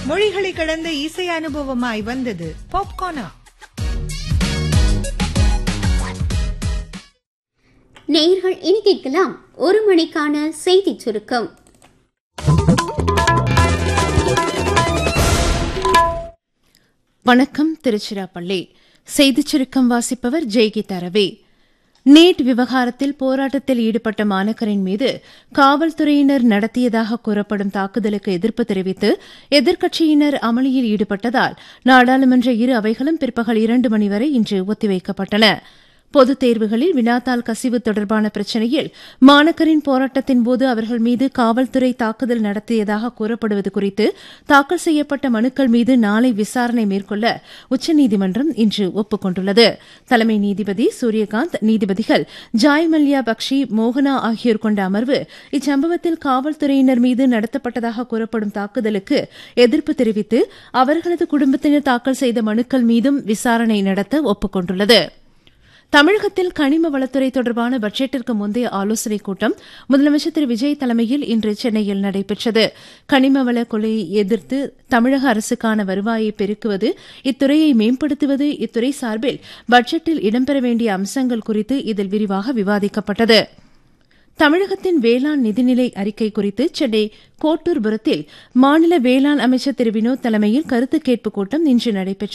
மொழிகளை கடந்த இசை அனுபவமாய் வந்தது பாப்கார்னா நேயர்கள் இனி கேட்கலாம் ஒரு மணிக்கான செய்திச் சுருக்கம் வணக்கம் திருச்சிராப்பள்ளி செய்திச் சுருக்கம் வாசிப்பவர் ஜெய்கீதா ரவி நீட் விவகாரத்தில் போராட்டத்தில் ஈடுபட்ட மாணக்கரின் மீது காவல்துறையினர் நடத்தியதாக கூறப்படும் தாக்குதலுக்கு எதிர்ப்பு தெரிவித்து எதிர்க்கட்சியினர் அமளியில் ஈடுபட்டதால் நாடாளுமன்ற இரு அவைகளும் பிற்பகல் இரண்டு மணி வரை இன்று ஒத்திவைக்கப்பட்டன பொதுத் தேர்வுகளில் வினாத்தாள் கசிவு தொடர்பான பிரச்சினையில் மாணக்கரின் போராட்டத்தின் போது அவர்கள் மீது காவல்துறை தாக்குதல் நடத்தியதாக கூறப்படுவது குறித்து தாக்கல் செய்யப்பட்ட மனுக்கள் மீது நாளை விசாரணை மேற்கொள்ள உச்சநீதிமன்றம் இன்று ஒப்புக் கொண்டுள்ளது தலைமை நீதிபதி சூரியகாந்த் நீதிபதிகள் ஜாய் மல்யா பக்ஷி மோகனா ஆகியோர் கொண்ட அமர்வு இச்சம்பவத்தில் காவல்துறையினர் மீது நடத்தப்பட்டதாக கூறப்படும் தாக்குதலுக்கு எதிர்ப்பு தெரிவித்து அவர்களது குடும்பத்தினர் தாக்கல் செய்த மனுக்கள் மீதும் விசாரணை நடத்த ஒப்புக் கொண்டுள்ளது தமிழகத்தில் கனிம வளத்துறை தொடர்பான பட்ஜெட்டிற்கு முந்தைய ஆலோசனைக் கூட்டம் முதலமைச்சர் திரு விஜய் தலைமையில் இன்று சென்னையில் நடைபெற்றது கனிம வள கொலையை எதிர்த்து தமிழக அரசுக்கான வருவாயை பெருக்குவது இத்துறையை மேம்படுத்துவது இத்துறை சார்பில் பட்ஜெட்டில் இடம்பெற வேண்டிய அம்சங்கள் குறித்து இதில் விரிவாக விவாதிக்கப்பட்டது தமிழகத்தின் வேளாண் நிதிநிலை அறிக்கை குறித்து சென்னை கோட்டூர்புரத்தில் மாநில வேளாண் அமைச்சர் திரு வினோத் தலைமையில் கருத்து கேட்பு கூட்டம் இன்று நடைபெற்றது